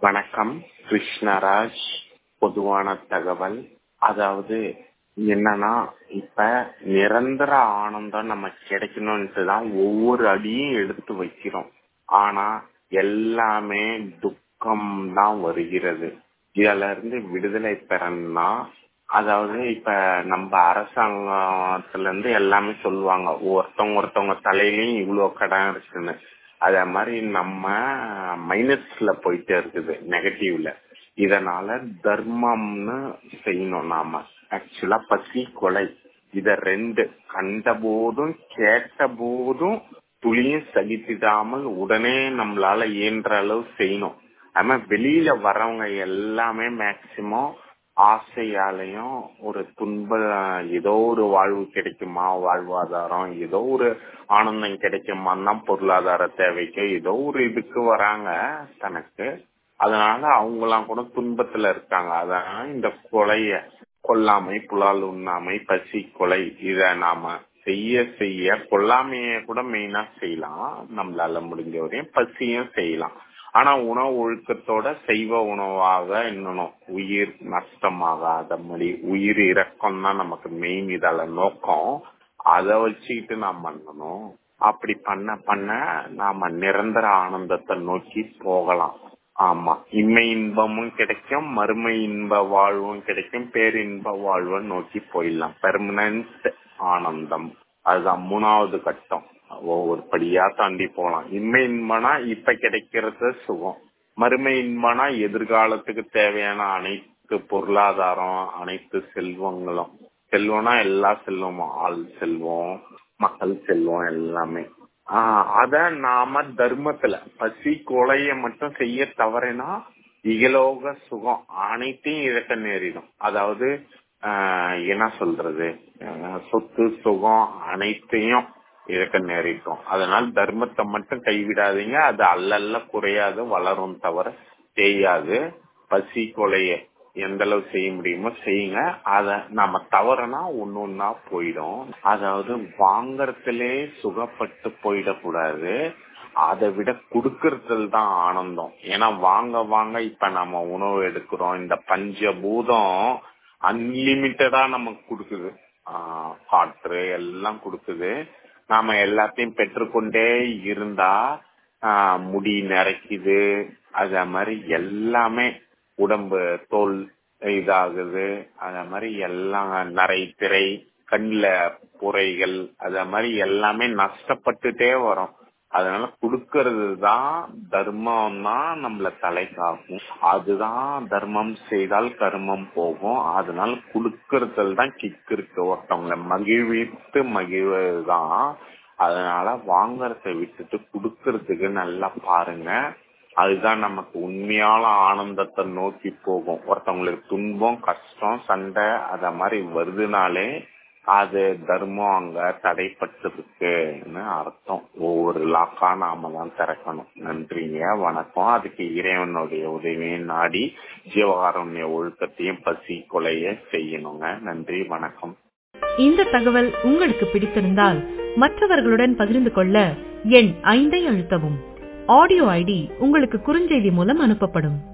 வணக்கம் கிருஷ்ணராஜ் பொதுவான தகவல் அதாவது என்னன்னா இப்ப நிரந்தர ஆனந்தம் நமக்கு கிடைக்கணும்ட்டு தான் ஒவ்வொரு அடியும் எடுத்து வைக்கிறோம் ஆனா எல்லாமே துக்கம் தான் வருகிறது இதுல இருந்து விடுதலை பெறணும்னா அதாவது இப்ப நம்ம அரசாங்கத்துல இருந்து எல்லாமே சொல்லுவாங்க ஒருத்தவங்க ஒருத்தவங்க தலையிலயும் இவ்வளவு கடன் இருக்குன்னு அத மாதிரி நம்ம மைனஸ்ல போயிட்டே இருக்குது நெகட்டிவ்ல இதனால தர்மம்னு செய்யணும் நாம ஆக்சுவலா பசி கொலை இத ரெண்டு கண்ட போதும் கேட்ட போதும் துளியும் சகித்திடாமல் உடனே நம்மளால இயன்ற அளவு செய்யணும் ஆனா வெளியில வரவங்க எல்லாமே மேக்சிமம் ஆசையாலையும் ஒரு துன்ப ஏதோ ஒரு வாழ்வு கிடைக்குமா வாழ்வாதாரம் ஏதோ ஒரு ஆனந்தம் கிடைக்குமான்னா பொருளாதார தேவைக்கு ஏதோ ஒரு இதுக்கு வராங்க தனக்கு அதனால அவங்கலாம் கூட துன்பத்துல இருக்காங்க அதனால இந்த கொலைய கொல்லாமை புலால் உண்ணாமை பசி கொலை இத நாம செய்ய செய்ய கொல்லாமைய கூட மெயினா செய்யலாம் நம்மளால முடிஞ்ச வரையும் பசியும் செய்யலாம் ஆனா உணவு ஒழுக்கத்தோட செய்வ உணவாக இன்னும் உயிர் நஷ்டமாகாத மாதிரி உயிர் இறக்கம் தான் நமக்கு மெயின் இதால நோக்கம் அதை வச்சுக்கிட்டு நாம் பண்ணணும் அப்படி பண்ண பண்ண நாம நிரந்தர ஆனந்தத்தை நோக்கி போகலாம் ஆமா இம்மை இன்பமும் கிடைக்கும் மறுமை இன்ப வாழ்வும் கிடைக்கும் பேரின்ப வாழ்வும் நோக்கி போயிடலாம் பெர்மனன்ட் ஆனந்தம் அதுதான் மூணாவது கட்டம் ஒவ்வொரு படியா தாண்டி போகலாம் இன்மை இன்பனா இப்ப கிடைக்கிறது சுகம் மறுமை இன்பனா எதிர்காலத்துக்கு தேவையான அனைத்து பொருளாதாரம் அனைத்து செல்வங்களும் செல்வம்னா எல்லா செல்வமும் ஆள் செல்வம் மக்கள் செல்வம் எல்லாமே ஆஹ் அத நாம தர்மத்துல பசி கொலைய மட்டும் செய்ய தவறினா இகலோக சுகம் அனைத்தையும் இழக்க நேரிடும் அதாவது என்ன சொல்றது சொத்து சுகம் அனைத்தையும் இழக்க நேரிட்டோம் அதனால் தர்மத்தை மட்டும் கைவிடாதீங்க அது அல்லல்ல குறையாது வளரும் தவிர செய்யாது பசி கொலைய எந்த அளவு செய்ய முடியுமோ செய்யுங்க அத நம்ம தவறுனா ஒன்னு ஒன்னா போயிடும் அதாவது வாங்கறதுலே சுகப்பட்டு போயிடக்கூடாது அதை விட குடுக்கறதுல தான் ஆனந்தம் ஏன்னா வாங்க வாங்க இப்ப நம்ம உணவு எடுக்கிறோம் இந்த பஞ்சபூதம் அன்லிமிட்டடா நமக்கு கொடுக்குது காற்று எல்லாம் கொடுக்குது நாம எல்லாத்தையும் பெற்றுக்கொண்டே இருந்தா முடி நிறைக்குது அத மாதிரி எல்லாமே உடம்பு தோல் இதாகுது அத மாதிரி எல்லாம் நிறை திரை கண்ணுல புரைகள் அத மாதிரி எல்லாமே நஷ்டப்பட்டுட்டே வரும் அதனால கொடுக்கறது தான் தர்மம் தான் நம்மள தலை காக்கும் அதுதான் தர்மம் செய்தால் கர்மம் போகும் அதனால கொடுக்கறதுல தான் கிக் இருக்கு ஒருத்தவங்களை மகிழ்வித்து மகிழ்வதுதான் அதனால வாங்கறத விட்டுட்டு கொடுக்கறதுக்கு நல்லா பாருங்க அதுதான் நமக்கு உண்மையான ஆனந்தத்தை நோக்கி போகும் ஒருத்தவங்களுக்கு துன்பம் கஷ்டம் சண்டை அத மாதிரி வருதுனாலே அது தர்மம் அங்க தடைப்பட்டிருக்குன்னு அர்த்தம் ஒவ்வொரு லாக்கா நாம தான் திறக்கணும் நன்றிங்க வணக்கம் அதுக்கு இறைவனுடைய உதவியை நாடி ஜீவகாரண்ய ஒழுக்கத்தையும் பசி கொலைய செய்யணுங்க நன்றி வணக்கம் இந்த தகவல் உங்களுக்கு பிடித்திருந்தால் மற்றவர்களுடன் பகிர்ந்து கொள்ள எண் ஐந்தை அழுத்தவும் ஆடியோ ஐடி உங்களுக்கு குறுஞ்செய்தி மூலம் அனுப்பப்படும்